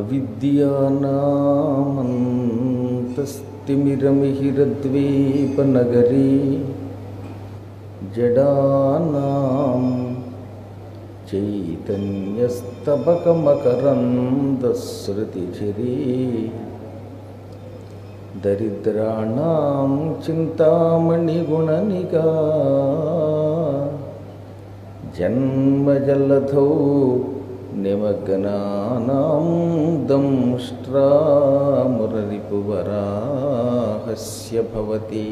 అవిద్యానామంతస్తిమిరమిహిరద్వీపనగరీ జడానాం చైతన్యస్తబకమకరందశ్రుతిఝరీ దరిద్రాణం చింతామణిగుణనిగా జన్మజలధౌ నిమగ్నానాం దంష్ట్రామురరిపువరాహస్య భవతి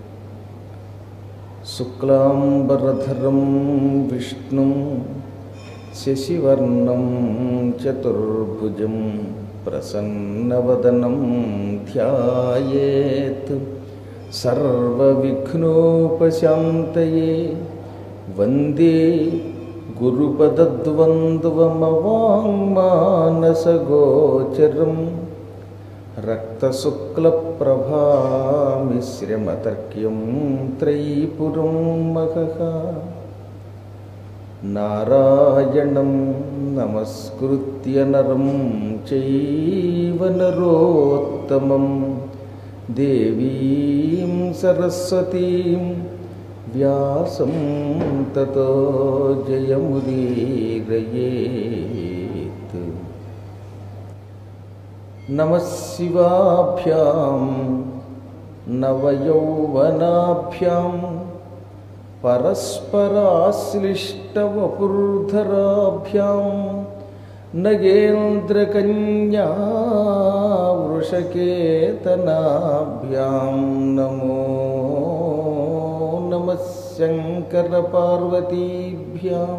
శుక్లాంబరధరం విష్ణుం శశివర్ణం చతుర్భుజం ప్రసన్నవదనం ధ్యాయేత్ సర్వవిఘ్నోపశాంతయే వందే గురుపదద్వంద్వమవాङ्మానసగోచరం రక్తశుక్లప్రభామిశ్రమతర్క్యం త్రైపురం మహః నారాయణం నమస్కృత్య నరం చైవ నరోత్తమం దేవీం సరస్వతీం వ్యాసం తతో జయముదీరయేత్ నమః శివాభ్యాం నవయౌవనాభ్యాం పరస్పరాశ్లిష్టవపుర్ధరాభ్యాం నగేంద్రకన్యా వృషకేతనాభ్యాం నమో నమ శంకరపార్వతీభ్యాం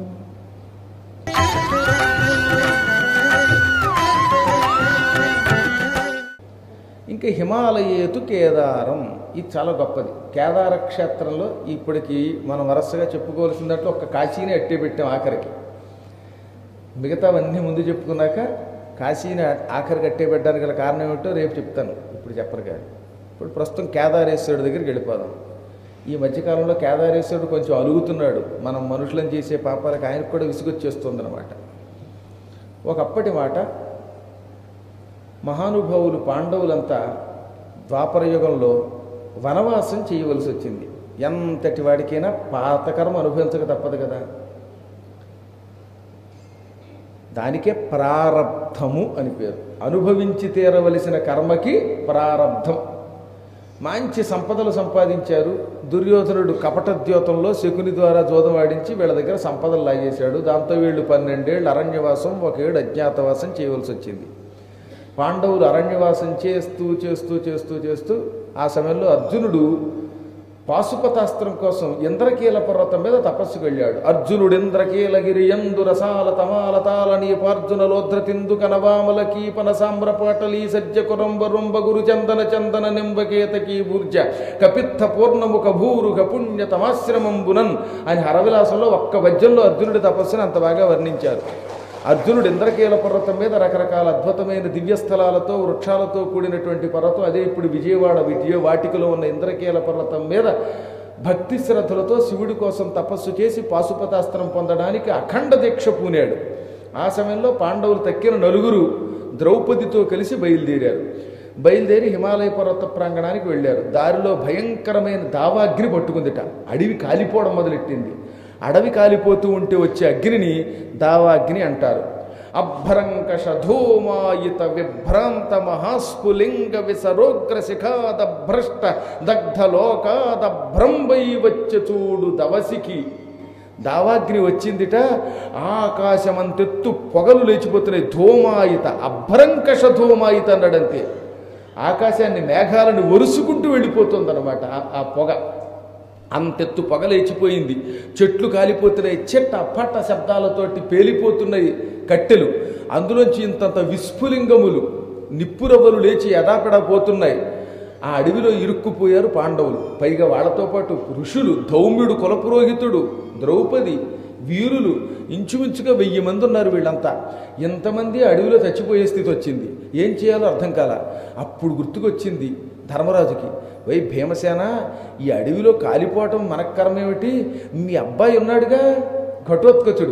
ఇంకా హిమాలయేతు కేదారం ఇది చాలా గొప్పది కేదార క్షేత్రంలో ఇప్పటికి మనం వరుసగా చెప్పుకోవాల్సిన దాంట్లో ఒక కాశీని అట్టే పెట్టాం ఆఖరికి మిగతావన్నీ ముందు చెప్పుకున్నాక కాశీని ఆఖరికి అట్టే పెట్టడానికి గల కారణం ఏమిటో రేపు చెప్తాను ఇప్పుడు చెప్పరు కానీ ఇప్పుడు ప్రస్తుతం కేదారేశ్వరుడి దగ్గరికి వెళ్ళిపోదాం ఈ మధ్యకాలంలో కేదారేశ్వరుడు కొంచెం అలుగుతున్నాడు మనం మనుషులను చేసే పాపాలకు ఆయనకు కూడా విసుగొచ్చేస్తుందన్నమాట ఒకప్పటి మాట మహానుభావులు పాండవులంతా ద్వాపర యుగంలో వనవాసం చేయవలసి వచ్చింది ఎంతటి వాడికైనా పాతకర్మ అనుభవించక తప్పదు కదా దానికే ప్రారబ్ధము అని పేరు అనుభవించి తీరవలసిన కర్మకి ప్రారబ్ధం మంచి సంపదలు సంపాదించారు దుర్యోధనుడు కపటద్యోతంలో శకుని ద్వారా జోదం ఆడించి వీళ్ళ దగ్గర సంపదలు లాగేశాడు దాంతో వీళ్ళు పన్నెండేళ్ళు అరణ్యవాసం ఒకేడు అజ్ఞాతవాసం చేయవలసి వచ్చింది పాండవులు అరణ్యవాసం చేస్తూ చేస్తూ చేస్తూ చేస్తూ ఆ సమయంలో అర్జునుడు పాశుపతాస్త్రం కోసం ఇంద్రకీల పర్వతం మీద తపస్సుకు వెళ్ళాడు అర్జునుడు ఇంద్రకీలగిరి ఎందు రసాల తమాల తాల నీపార్జున లోధ్రతిందు కనవామల కీపన సామ్రపాటలీ సజ్జ కురంబ రుంబ గురు చందన చందన నింబకేతకీ బూర్జ కపిత్త పూర్ణముఖ భూరుగ పుణ్య తమాశ్రమంబునన్ అని హరవిలాసంలో ఒక్క వద్యంలో అర్జునుడి తపస్సును అంత బాగా వర్ణించారు అర్జునుడు ఇంద్రకీల పర్వతం మీద రకరకాల అద్భుతమైన దివ్యస్థలాలతో వృక్షాలతో కూడినటువంటి పర్వతం అదే ఇప్పుడు విజయవాడ విజయ వాటికలో ఉన్న ఇంద్రకీల పర్వతం మీద భక్తి శ్రద్ధలతో శివుడి కోసం తపస్సు చేసి పాశుపతాస్త్రం పొందడానికి అఖండ దీక్ష పూనాడు ఆ సమయంలో పాండవులు తక్కిన నలుగురు ద్రౌపదితో కలిసి బయలుదేరారు బయలుదేరి హిమాలయ పర్వత ప్రాంగణానికి వెళ్ళారు దారిలో భయంకరమైన దావాగ్ని పట్టుకుందిట అడవి కాలిపోవడం మొదలెట్టింది అడవి కాలిపోతూ ఉంటే వచ్చే అగ్నిని దావాగ్ని అంటారు అభ్రంకష ధూమాయిత విభ్రాంత మహాస్ఫులింగ విసరోగ్ర శిఖాద భ్రష్ట దగ్ధలోకాద భ్రంబై వచ్చే చూడు దవసికి దావాగ్ని వచ్చిందిట ఆకాశమంతెత్తు పొగలు లేచిపోతున్నాయి ధూమాయిత అభ్రంకష ధూమాయిత అన్నాడంతే ఆకాశాన్ని మేఘాలను ఒరుసుకుంటూ వెళ్ళిపోతుందన్నమాట ఆ పొగ అంతెత్తు పొగలేచిపోయింది చెట్లు కాలిపోతున్నాయి చెట్ట పట్ట శబ్దాలతోటి పేలిపోతున్నాయి కట్టెలు అందులోంచి ఇంతంత విస్ఫులింగములు నిప్పురవ్వలు లేచి ఎడాపెడా పోతున్నాయి ఆ అడవిలో ఇరుక్కుపోయారు పాండవులు పైగా వాళ్ళతో పాటు ఋషులు ధౌమ్యుడు కులపురోహితుడు ద్రౌపది వీరులు ఇంచుమించుగా వెయ్యి మంది ఉన్నారు వీళ్ళంతా ఎంతమంది అడవిలో చచ్చిపోయే స్థితి వచ్చింది ఏం చేయాలో అర్థం కాల అప్పుడు గుర్తుకొచ్చింది ధర్మరాజుకి వై భీమసేన ఈ అడవిలో కాలిపోవటం మనకు కర్మ ఏమిటి మీ అబ్బాయి ఉన్నాడుగా ఘటోత్కచుడు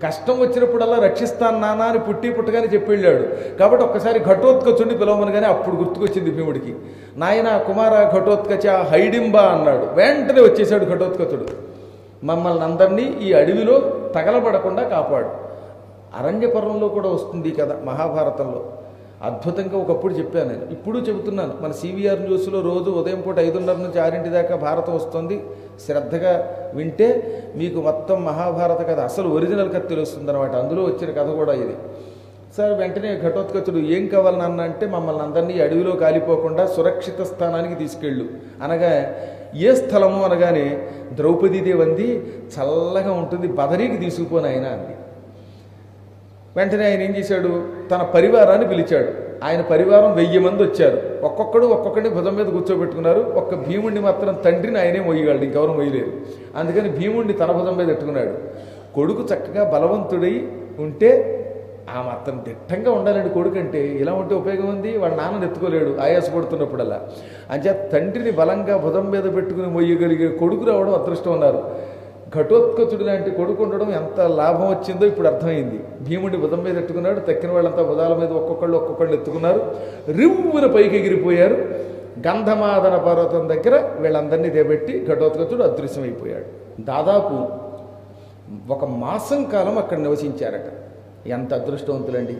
కష్టం వచ్చినప్పుడల్లా రక్షిస్తాను నాన్న అని పుట్టి పుట్టగానే చెప్పి వెళ్ళాడు కాబట్టి ఒక్కసారి ఘటోత్కచుడిని పిలవమనగానే అప్పుడు గుర్తుకొచ్చింది భీముడికి నాయన కుమార ఘటోత్కచ హైడింబా అన్నాడు వెంటనే వచ్చేసాడు ఘటోత్కచుడు మమ్మల్ని అందరినీ ఈ అడవిలో తగలబడకుండా కాపాడు అరణ్యపర్వంలో కూడా వస్తుంది కదా మహాభారతంలో అద్భుతంగా ఒకప్పుడు చెప్పాను నేను ఇప్పుడు చెబుతున్నాను మన సివిఆర్ న్యూస్లో రోజు ఉదయం పూట ఐదున్నర నుంచి ఆరింటి దాకా భారతం వస్తుంది శ్రద్ధగా వింటే మీకు మొత్తం మహాభారత కథ అసలు ఒరిజినల్ కథ తెలుస్తుంది అనమాట అందులో వచ్చిన కథ కూడా ఇది సార్ వెంటనే ఘటోత్కచుడు ఏం కావాలి నాన్న అంటే మమ్మల్ని అందరినీ ఈ అడవిలో కాలిపోకుండా సురక్షిత స్థానానికి తీసుకెళ్ళు అనగా ఏ స్థలము అనగానే ద్రౌపదీదేవి అంది చల్లగా ఉంటుంది బదరీకి తీసుకుపోని ఆయన అంది వెంటనే ఆయన ఏం చేశాడు తన పరివారాన్ని పిలిచాడు ఆయన పరివారం వెయ్యి మంది వచ్చారు ఒక్కొక్కడు ఒక్కొక్కడిని భుజం మీద కూర్చోబెట్టుకున్నారు ఒక్క భీముడిని మాత్రం తండ్రిని ఆయనే మొయ్యగలడు ఇంకెవరు మొయ్యలేరు అందుకని భీముడిని తన భుజం మీద పెట్టుకున్నాడు కొడుకు చక్కగా బలవంతుడై ఉంటే ఆ మాత్రం దిట్టంగా ఉండాలండి కొడుకు అంటే ఇలా ఉంటే ఉపయోగం ఉంది వాళ్ళ నాన్నని ఎత్తుకోలేడు ఆయాసపడుతున్నప్పుడల్లా అంచేత తండ్రిని బలంగా భుజం మీద పెట్టుకుని మొయ్యగలిగే కొడుకు రావడం అదృష్టం ఉన్నారు ఘటోత్కచుడు లాంటి కొడుకు ఉండడం ఎంత లాభం వచ్చిందో ఇప్పుడు అర్థమైంది భీముడి భుజం మీద ఎత్తుకున్నాడు తక్కిన వాళ్ళంతా భుజాల మీద ఒక్కొక్కళ్ళు ఒక్కొక్కళ్ళు ఎత్తుకున్నారు రివ్వున పైకి ఎగిరిపోయారు గంధమాదన పర్వతం దగ్గర వీళ్ళందరినీ దేబెట్టి ఘటోత్కచుడు అదృశ్యమైపోయాడు దాదాపు ఒక మాసం కాలం అక్కడ నివసించారట ఎంత అదృష్టవంతులండి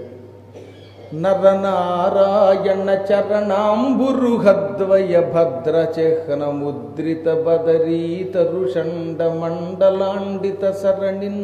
నరనారాయణ చరణాంబురుహద్వయ భద్ర చిహ్న ముద్రిత బదరీతరుషండ మండలాండిత సరణిన్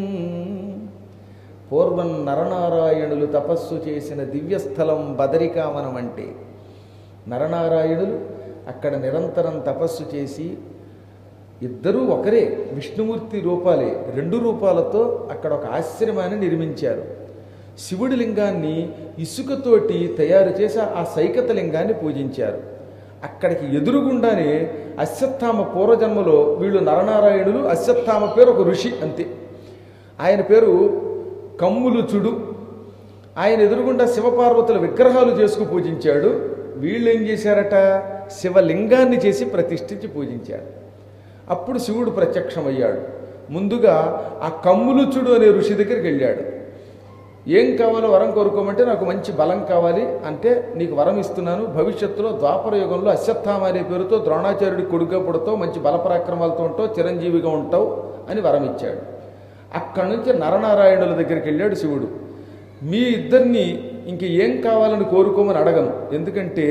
పూర్వం నరనారాయణులు తపస్సు చేసిన దివ్యస్థలం బదరికావనం అంటే నరనారాయణులు అక్కడ నిరంతరం తపస్సు చేసి ఇద్దరూ ఒకరే విష్ణుమూర్తి రూపాలే రెండు రూపాలతో అక్కడ ఒక ఆశ్రమాన్ని నిర్మించారు శివుడి లింగాన్ని ఇసుకతోటి తయారు చేసి ఆ సైకత లింగాన్ని పూజించారు అక్కడికి ఎదురుగుండానే అశ్వత్థామ పూర్వజన్మలో వీళ్ళు నరనారాయణులు అశ్వత్థామ పేరు ఒక ఋషి అంతే ఆయన పేరు కమ్ములుచుడు ఆయన ఎదురుగుండా శివపార్వతుల విగ్రహాలు చేసుకు పూజించాడు వీళ్ళు ఏం చేశారట శివలింగాన్ని చేసి ప్రతిష్ఠించి పూజించారు అప్పుడు శివుడు ప్రత్యక్షమయ్యాడు ముందుగా ఆ కమ్ములుచుడు అనే ఋషి దగ్గరికి వెళ్ళాడు ఏం కావాలో వరం కోరుకోమంటే నాకు మంచి బలం కావాలి అంటే నీకు వరం ఇస్తున్నాను భవిష్యత్తులో ద్వాపర యుగంలో అశ్వత్థామ అనే పేరుతో ద్రోణాచార్యుడి కొడుగ్గా పుడతావు మంచి బలపరాక్రమాలతో ఉంటావు చిరంజీవిగా ఉంటావు అని వరం ఇచ్చాడు అక్కడి నుంచి నరనారాయణుల దగ్గరికి వెళ్ళాడు శివుడు మీ ఇద్దరిని ఇంక ఏం కావాలని కోరుకోమని అడగను ఎందుకంటే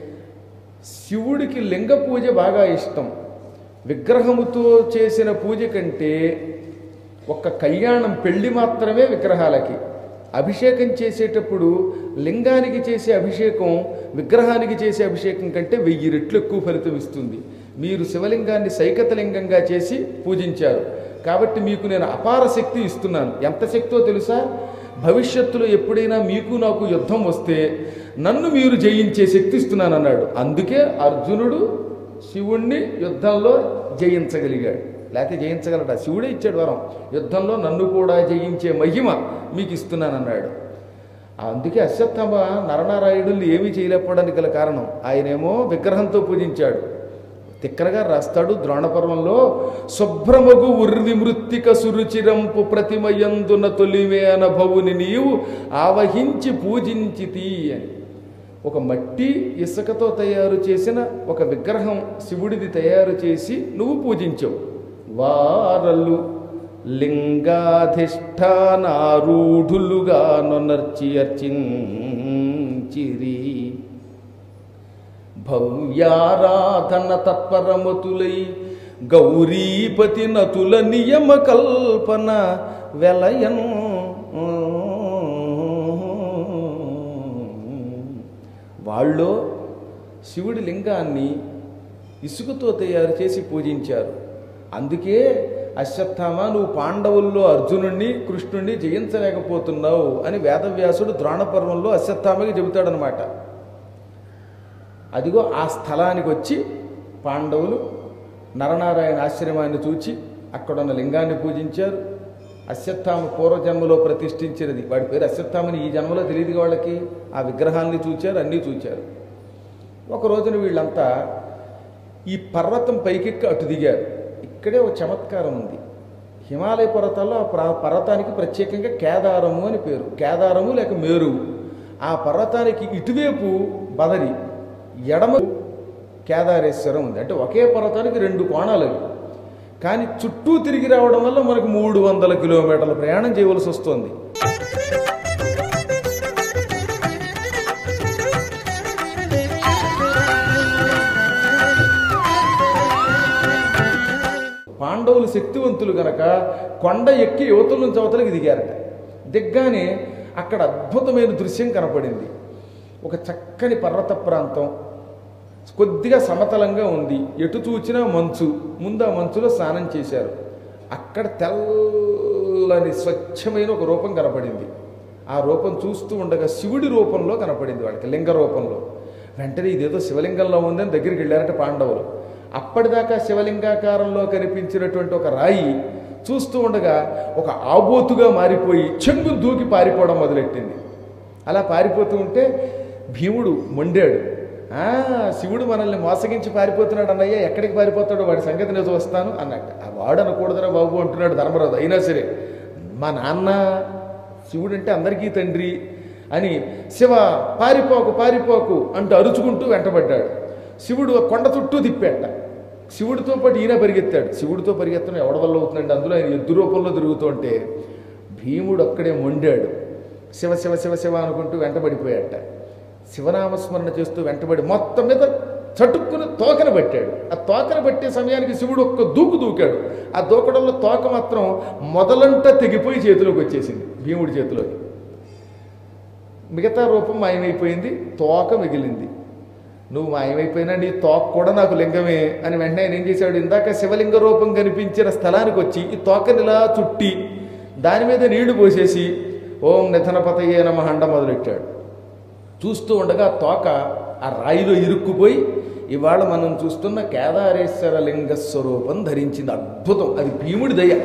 శివుడికి లింగ పూజ బాగా ఇష్టం విగ్రహముతో చేసిన పూజ కంటే ఒక్క కళ్యాణం పెళ్లి మాత్రమే విగ్రహాలకి అభిషేకం చేసేటప్పుడు లింగానికి చేసే అభిషేకం విగ్రహానికి చేసే అభిషేకం కంటే వెయ్యి రెట్లు ఎక్కువ ఫలితం ఇస్తుంది మీరు శివలింగాన్ని సైకత లింగంగా చేసి పూజించారు కాబట్టి మీకు నేను అపార శక్తి ఇస్తున్నాను ఎంత శక్తో తెలుసా భవిష్యత్తులో ఎప్పుడైనా మీకు నాకు యుద్ధం వస్తే నన్ను మీరు జయించే శక్తి ఇస్తున్నాను అన్నాడు అందుకే అర్జునుడు శివుణ్ణి యుద్ధంలో జయించగలిగాడు లేకపోతే జయించగలడా శివుడే ఇచ్చాడు వరం యుద్ధంలో నన్ను కూడా జయించే మహిమ మీకు ఇస్తున్నానన్నాడు అందుకే అశ్వత్థమ నరనారాయణుల్ని ఏమీ చేయలేకపోవడానికి గల కారణం ఆయనేమో విగ్రహంతో పూజించాడు తిక్కరగా రాస్తాడు ద్రోణపర్వంలో శుభ్రమగు ఉర్వి మృత్తిక సురుచిరంపు ప్రతిమయందున తొలివే అనభవుని నీవు ఆవహించి పూజించితి అని ఒక మట్టి ఇసుకతో తయారు చేసిన ఒక విగ్రహం శివుడిది తయారు చేసి నువ్వు పూజించావు వారలు లింగాధిష్టానారూఢులుగా నొనర్చి అర్చించిరి భవ్యారాధన తత్పరమతులై గౌరీపతి నతుల నియమ కల్పన వెలయన్ వాళ్ళు శివుడి లింగాన్ని ఇసుకతో తయారు చేసి పూజించారు అందుకే అశ్వత్థామ నువ్వు పాండవుల్లో అర్జునుణ్ణి కృష్ణుణ్ణి జయించలేకపోతున్నావు అని వేదవ్యాసుడు ద్రోణపర్వంలో అశ్వత్థామకి చెబుతాడనమాట అదిగో ఆ స్థలానికి వచ్చి పాండవులు నరనారాయణ ఆశ్రమాన్ని చూచి అక్కడున్న లింగాన్ని పూజించారు అశ్వత్థామ పూర్వజన్మలో ప్రతిష్ఠించినది వాడి పేరు అశ్వత్థామని ఈ జన్మలో తెలియదు వాళ్ళకి ఆ విగ్రహాన్ని చూచారు అన్నీ చూచారు ఒక రోజున వీళ్ళంతా ఈ పర్వతం పైకెక్కి అటు దిగారు ఇక్కడే ఒక చమత్కారం ఉంది హిమాలయ పర్వతాల్లో ఆ ప్ర- పర్వతానికి ప్రత్యేకంగా కేదారము అని పేరు కేదారము లేక మేరువు ఆ పర్వతానికి ఇటువైపు బదరి ఎడమ కేదారేశ్వరం ఉంది అంటే ఒకే పర్వతానికి రెండు కోణాలు అవి కానీ చుట్టూ తిరిగి రావడం వల్ల మనకు మూడు వందల కిలోమీటర్ల ప్రయాణం చేయవలసి వస్తుంది పాండవులు శక్తివంతులు గనక కొండ ఎక్కి యువతల నుంచి అవతలకి దిగారట దిగ్గానే అక్కడ అద్భుతమైన దృశ్యం కనపడింది ఒక చక్కని పర్వత ప్రాంతం కొద్దిగా సమతలంగా ఉంది ఎటు చూచినా మంచు ముందు ఆ మంచులో స్నానం చేశారు అక్కడ తెల్లని స్వచ్ఛమైన ఒక రూపం కనపడింది ఆ రూపం చూస్తూ ఉండగా శివుడి రూపంలో కనపడింది వాళ్ళకి లింగ రూపంలో వెంటనే ఇదేదో శివలింగంలో ఉందని దగ్గరికి వెళ్ళారట పాండవులు అప్పటిదాకా శివలింగాకారంలో కనిపించినటువంటి ఒక రాయి చూస్తూ ఉండగా ఒక ఆబోతుగా మారిపోయి చెంగు దూకి పారిపోవడం మొదలెట్టింది అలా పారిపోతూ ఉంటే భీముడు మొండాడు "ఆ, శివుడు మనల్ని మోసగించి పారిపోతున్నాడు అన్నయ్య ఎక్కడికి పారిపోతాడో వాడి సంగతి నేను చూస్తాను అన్నట్టు ఆ వాడు అనకూడదురా బాబు అంటున్నాడు ధర్మరాజు అయినా సరే మా నాన్న శివుడు అంటే అందరికీ తండ్రి అని శివ పారిపోకు పారిపోకు అంటూ అరుచుకుంటూ వెంటబడ్డాడు శివుడు ఆ కొండ చుట్టూ తిప్పాట శివుడితో పాటు ఈయన పరిగెత్తాడు శివుడితో పరిగెత్తడం ఎవడి వల్ల అవుతుందండి అందులో ఆయన ఎద్దు రూపంలో తిరుగుతుంటే భీముడు అక్కడే మొండాడు శివ శివ శివ శివ అనుకుంటూ వెంటబడిపోయాట శివనామస్మరణ చేస్తూ వెంటబడి మొత్తం మీద చటుక్కుని తోకన పట్టాడు ఆ తోకన పట్టే సమయానికి శివుడు ఒక్క దూకు దూకాడు ఆ దూకడంలో తోక మాత్రం మొదలంతా తెగిపోయి చేతిలోకి వచ్చేసింది భీముడి చేతిలోకి మిగతా రూపం మాయమైపోయింది తోక మిగిలింది నువ్వు మాయమైపోయినా నీ తోక కూడా నాకు లింగమే అని వెంటనే ఆయన ఏం చేశాడు ఇందాక శివలింగ రూపం కనిపించిన స్థలానికి వచ్చి ఈ తోకనిలా చుట్టి దాని మీద నీళ్లు పోసేసి ఓం నిధనపతయే నమ హండ మొదలెట్టాడు చూస్తూ ఉండగా ఆ తోక ఆ రాయిలో ఇరుక్కుపోయి ఇవాళ మనం చూస్తున్న కేదారేశ్వర లింగ స్వరూపం ధరించింది అద్భుతం అది భీముడి దయ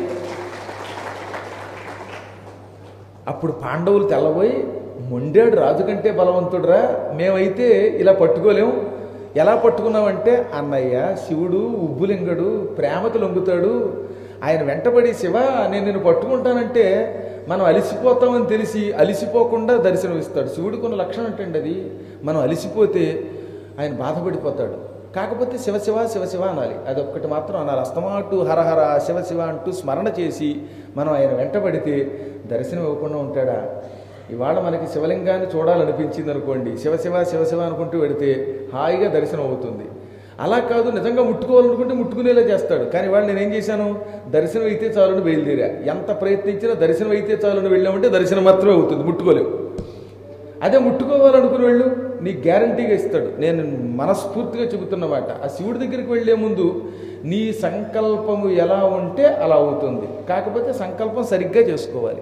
అప్పుడు పాండవులు తెల్లబోయి మొండాడు రాజు కంటే బలవంతుడురా మేమైతే ఇలా పట్టుకోలేం ఎలా పట్టుకున్నామంటే అన్నయ్య శివుడు ఉబ్బులింగడు ప్రేమకు లొంగుతాడు ఆయన వెంటబడి శివ నేను నిన్ను పట్టుకుంటానంటే మనం అలిసిపోతామని తెలిసి అలిసిపోకుండా దర్శనం ఇస్తాడు శివుడికి ఉన్న లక్షణం ఏంటండి అది మనం అలిసిపోతే ఆయన బాధపడిపోతాడు కాకపోతే శివశివ శివశివ అనాలి అదొక్కటి మాత్రం అనాలి అస్తమాటు హరహర శివశివ అంటూ స్మరణ చేసి మనం ఆయన వెంటబడితే దర్శనం ఇవ్వకుండా ఉంటాడా ఇవాళ మనకి శివలింగాన్ని చూడాలనిపించింది అనుకోండి శివశివ శివశివ అనుకుంటూ వెడితే హాయిగా దర్శనం అవుతుంది అలా కాదు నిజంగా ముట్టుకోవాలనుకుంటే ముట్టుకునేలా చేస్తాడు కానీ ఇవాళ నేనేం చేశాను దర్శనం అయితే చాలని బయలుదేరా ఎంత ప్రయత్నించినా దర్శనం అయితే చాలని వెళ్ళామంటే దర్శనం మాత్రమే అవుతుంది ముట్టుకోలేవు అదే ముట్టుకోవాలనుకుని వెళ్ళు నీకు గ్యారంటీగా ఇస్తాడు నేను మనస్ఫూర్తిగా చెబుతున్నమాట ఆ శివుడి దగ్గరికి వెళ్లే ముందు నీ సంకల్పము ఎలా ఉంటే అలా అవుతుంది కాకపోతే సంకల్పం సరిగ్గా చేసుకోవాలి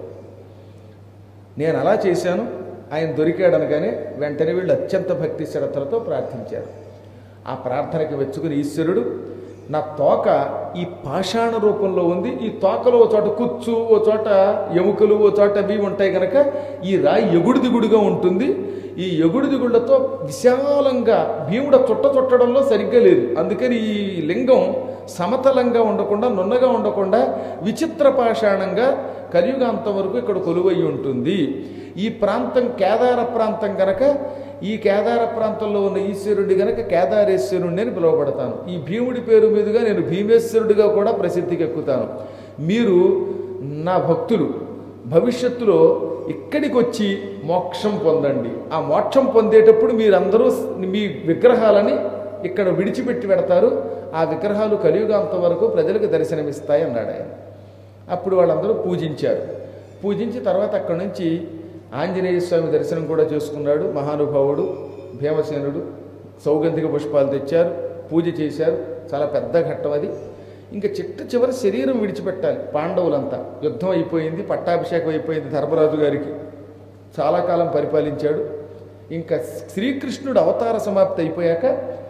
నేను అలా చేశాను ఆయన దొరికాడు అనగానే వెంటనే వీళ్ళు అత్యంత భక్తి శ్రద్ధలతో ప్రార్థించారు ఆ ప్రార్థనకి వెచ్చుకుని ఈశ్వరుడు నా తోక ఈ పాషాణ రూపంలో ఉంది ఈ తోకలో ఓ చోట కుచ్చు ఓ చోట ఎముకలు ఓ చోట అవి ఉంటాయి కనుక ఈ రాయి ఎగుడు దిగుడుగా ఉంటుంది ఈ ఎగుడు దిగుళ్లతో విశాలంగా భీముడ చుట్ట చుట్టడంలో సరిగ్గా లేదు అందుకని ఈ లింగం సమతలంగా ఉండకుండా నున్నగా ఉండకుండా విచిత్ర పాషాణంగా కలియుగాంతం వరకు ఇక్కడ కొలువై ఉంటుంది ఈ ప్రాంతం కేదార ప్రాంతం గనక ఈ కేదార ప్రాంతంలో ఉన్న ఈశ్వరుడి గనక కేదారేశ్వరుణ్ణి అని పిలువబడతాను ఈ భీముడి పేరు మీదుగా నేను భీమేశ్వరుడిగా కూడా ప్రసిద్ధికి ఎక్కుతాను మీరు నా భక్తులు భవిష్యత్తులో ఇక్కడికి వచ్చి మోక్షం పొందండి ఆ మోక్షం పొందేటప్పుడు మీరందరూ మీ విగ్రహాలని ఇక్కడ విడిచిపెట్టి పెడతారు ఆ విగ్రహాలు కలియుగాంతం వరకు ప్రజలకు దర్శనమిస్తాయి అన్నాడు ఆయన అప్పుడు వాళ్ళందరూ పూజించారు పూజించి తర్వాత అక్కడి నుంచి ఆంజనేయ స్వామి దర్శనం కూడా చేసుకున్నాడు మహానుభావుడు భీమసేనుడు సౌగంధిక పుష్పాలు తెచ్చారు పూజ చేశారు చాలా పెద్ద ఘట్టం అది ఇంకా చిట్ట చివరి శరీరం విడిచిపెట్టాలి పాండవులంతా యుద్ధం అయిపోయింది పట్టాభిషేకం అయిపోయింది ధర్మరాజు గారికి చాలా కాలం పరిపాలించాడు ఇంకా శ్రీకృష్ణుడు అవతార సమాప్తి అయిపోయాక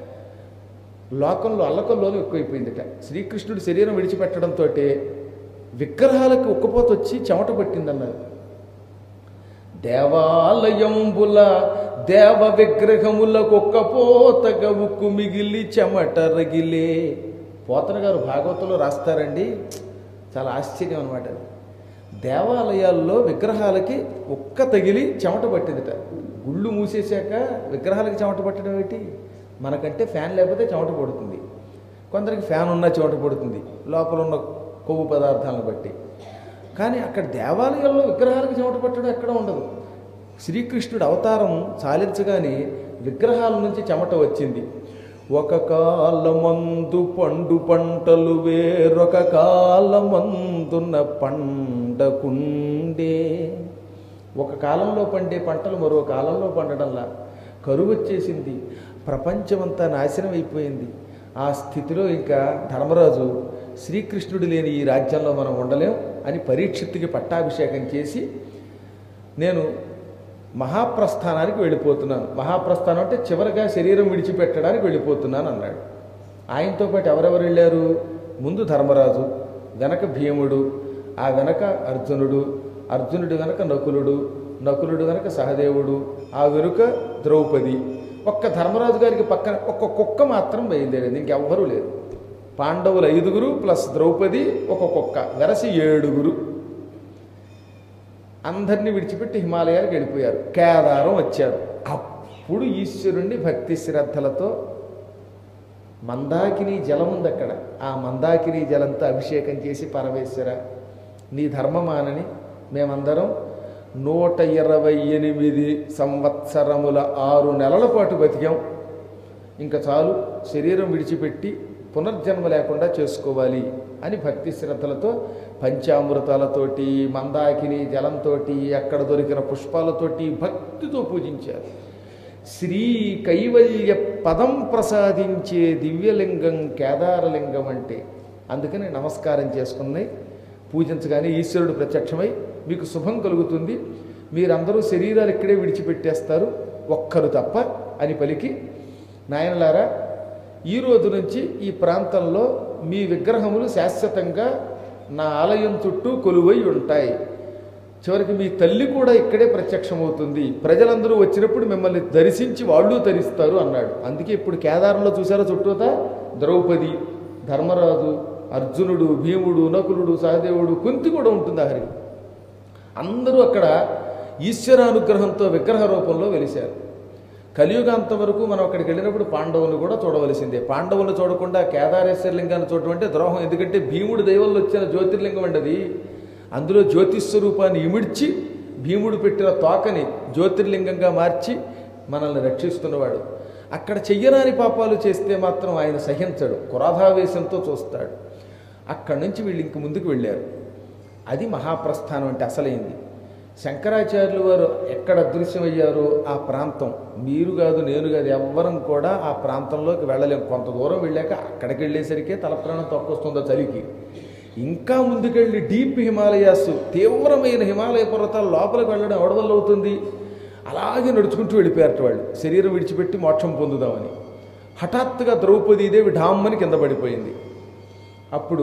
లోకంలో అల్లకల్లోనూ ఎక్కువైపోయిందిట శ్రీకృష్ణుడి శరీరం విడిచిపెట్టడంతో విగ్రహాలకు ఉక్కపోత వచ్చి చెమట పట్టిందన్నారు దేవాలయంబుల దేవ విగ్రహములకు ఒక్కపోతగా ఉక్కు మిగిలి చెమట రగిలే పోతన గారు భాగవతంలో రాస్తారండి చాలా ఆశ్చర్యం అనమాట అది దేవాలయాల్లో విగ్రహాలకి ఒక్క తగిలి చెమట పట్టిందిట గుళ్ళు మూసేశాక విగ్రహాలకి చెమట పట్టడం ఏంటి మనకంటే ఫ్యాన్ లేకపోతే చెమట పడుతుంది కొందరికి ఫ్యాన్ ఉన్నా చెమట పడుతుంది లోపల ఉన్న కొవ్వు పదార్థాలను బట్టి కానీ అక్కడ దేవాలయాల్లో విగ్రహాలకు చెమట పట్టడం ఎక్కడ ఉండదు శ్రీకృష్ణుడు అవతారం చాలించగానే విగ్రహాల నుంచి చెమట వచ్చింది ఒక కాలమందు పండు పంటలు వేరొక కాలమందున పండకుండే ఒక కాలంలో పండే పంటలు మరో కాలంలో పండడంలా కరువు వచ్చేసింది ప్రపంచమంతా నాశనం అయిపోయింది ఆ స్థితిలో ఇంకా ధర్మరాజు శ్రీకృష్ణుడు లేని ఈ రాజ్యంలో మనం ఉండలేం అని పరీక్షిత్తుకి పట్టాభిషేకం చేసి నేను మహాప్రస్థానానికి వెళ్ళిపోతున్నాను మహాప్రస్థానం అంటే చివరిగా శరీరం విడిచిపెట్టడానికి వెళ్ళిపోతున్నాను అన్నాడు ఆయనతో పాటు ఎవరెవరు వెళ్ళారు ముందు ధర్మరాజు వెనక భీముడు ఆ వెనక అర్జునుడు అర్జునుడి వెనక నకులుడు నకులుడు వెనక సహదేవుడు ఆ వెనుక ద్రౌపది ఒక్క ధర్మరాజు గారికి పక్కన ఒక్క కుక్క మాత్రం బయలుదేరింది ఇంకెవ్వరూ లేరు పాండవులు ఐదుగురు ప్లస్ ద్రౌపది ఒక కుక్క వెరసి ఏడుగురు అందరినీ విడిచిపెట్టి హిమాలయాలకు వెళ్ళిపోయారు కేదారం వచ్చారు అప్పుడు ఈశ్వరుణ్ణి భక్తి శ్రద్ధలతో మందాకిని జలం ఉంది అక్కడ ఆ మందాకిని జలంతో అభిషేకం చేసి పరమేశ్వర నీ ధర్మమానని మేమందరం నూట ఇరవై ఎనిమిది సంవత్సరముల ఆరు నెలల పాటు బతికాం ఇంకా చాలు శరీరం విడిచిపెట్టి పునర్జన్మ లేకుండా చేసుకోవాలి అని భక్తి శ్రద్ధలతో పంచామృతాలతోటి మందాకిని జలంతోటి అక్కడ దొరికిన పుష్పాలతోటి భక్తితో పూజించారు శ్రీ కైవల్య పదం ప్రసాదించే దివ్యలింగం కేదారలింగం అంటే అందుకని నమస్కారం చేసుకున్నాయి పూజించగానే ఈశ్వరుడు ప్రత్యక్షమై మీకు శుభం కలుగుతుంది మీరందరూ శరీరాలు ఇక్కడే విడిచిపెట్టేస్తారు ఒక్కరు తప్ప అని పలికి నాయనలారా ఈ రోజు నుంచి ఈ ప్రాంతంలో మీ విగ్రహములు శాశ్వతంగా నా ఆలయం చుట్టూ కొలువై ఉంటాయి చివరికి మీ తల్లి కూడా ఇక్కడే ప్రత్యక్షమవుతుంది ప్రజలందరూ వచ్చినప్పుడు మిమ్మల్ని దర్శించి వాళ్ళు తరిస్తారు అన్నాడు అందుకే ఇప్పుడు కేదారంలో చూసారో చుట్టూత ద్రౌపది ధర్మరాజు అర్జునుడు భీముడు నకులుడు సహదేవుడు కుంతి కూడా ఉంటుంది ఆఖరికి అందరూ అక్కడ ఈశ్వరానుగ్రహంతో విగ్రహ రూపంలో వెలిశారు కలియుగాంతం వరకు మనం అక్కడికి వెళ్ళినప్పుడు పాండవులను కూడా చూడవలసిందే పాండవులను చూడకుండా కేదారేశ్వర లింగాన్ని చూడటం అంటే ద్రోహం ఎందుకంటే భీముడు దైవంలో వచ్చిన జ్యోతిర్లింగం అండి అది అందులో జ్యోతిస్వరూపాన్ని ఇమిడ్చి భీముడు పెట్టిన తోకని జ్యోతిర్లింగంగా మార్చి మనల్ని రక్షిస్తున్నవాడు అక్కడ చెయ్యరాని పాపాలు చేస్తే మాత్రం ఆయన సహించడు క్రోధావేశంతో చూస్తాడు అక్కడి నుంచి వీళ్ళు ఇంక ముందుకు వెళ్ళారు అది మహాప్రస్థానం అంటే అసలైంది శంకరాచార్యులు వారు ఎక్కడ అదృశ్యమయ్యారో ఆ ప్రాంతం మీరు కాదు నేను కాదు ఎవ్వరం కూడా ఆ ప్రాంతంలోకి వెళ్ళలేం కొంత దూరం వెళ్ళాక అక్కడికి వెళ్ళేసరికే తలప్రాణం తొక్కొస్తుందో చలికి ఇంకా ముందుకెళ్ళి డీప్ హిమాలయాస్ తీవ్రమైన హిమాలయ పర్వతాల లోపలికి వెళ్ళడం ఎవడ వల్ల అవుతుంది అలాగే నడుచుకుంటూ వెళ్ళిపోయారట వాళ్ళు శరీరం విడిచిపెట్టి మోక్షం పొందుదామని హఠాత్తుగా ద్రౌపదీదేవి ఢామ్మని కింద పడిపోయింది అప్పుడు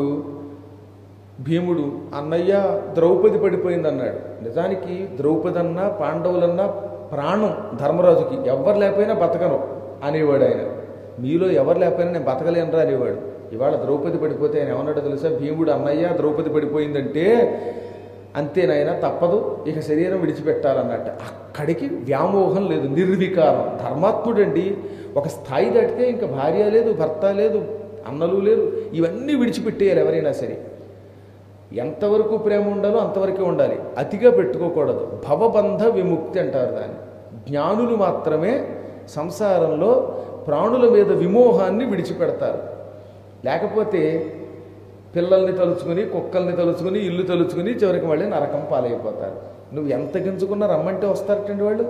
భీముడు అన్నయ్య ద్రౌపది పడిపోయింది అన్నాడు నిజానికి ద్రౌపది అన్నా పాండవులన్నా ప్రాణం ధర్మరాజుకి ఎవరు లేకపోయినా బతకను అనేవాడు ఆయన మీలో ఎవరు లేకపోయినా నేను బతకలేనరా అనేవాడు ఇవాళ ద్రౌపది పడిపోతే ఆయన ఏమన్నాడో తెలుసా భీముడు అన్నయ్య ద్రౌపది పడిపోయిందంటే అంతేనాయన తప్పదు ఇక శరీరం విడిచిపెట్టాలన్నట్టు అక్కడికి వ్యామోహం లేదు నిర్వికారం ధర్మాత్ముడండి ఒక స్థాయి దాటితే ఇంకా భార్య లేదు భర్త లేదు అన్నలు లేరు ఇవన్నీ విడిచిపెట్టేయాలి ఎవరైనా సరే ఎంతవరకు ప్రేమ ఉండాలో అంతవరకే ఉండాలి అతిగా పెట్టుకోకూడదు భవబంధ విముక్తి అంటారు దాన్ని జ్ఞానులు మాత్రమే సంసారంలో ప్రాణుల మీద విమోహాన్ని విడిచిపెడతారు లేకపోతే పిల్లల్ని తలుచుకుని కుక్కల్ని తలుచుకుని ఇల్లు తలుచుకుని చివరికి మళ్ళీ నరకం పాలైపోతారు నువ్వు ఎంత గింజుకున్నా రమ్మంటే వస్తారటండి వాళ్ళు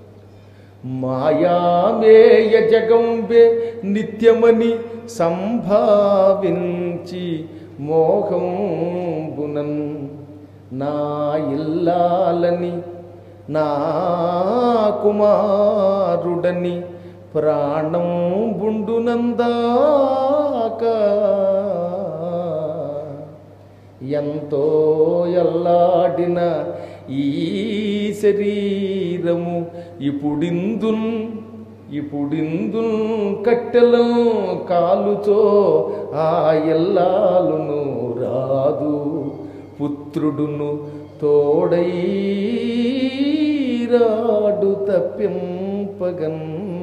మాయామేయ జగంబే నిత్యమని సంభావించి మోహంబునన్ నా ఇల్లాలని నా కుమారుడని ప్రాణం బుండునందాక ఎంతో ఎల్లాడిన ఈ శరీరము ఇప్పుడిందున్ ఇప్పుడిందు కట్టెలం కాలుతో ఆ ఎల్లాలును రాదు పుత్రుడును తోడై రాడు తప్పింపగన్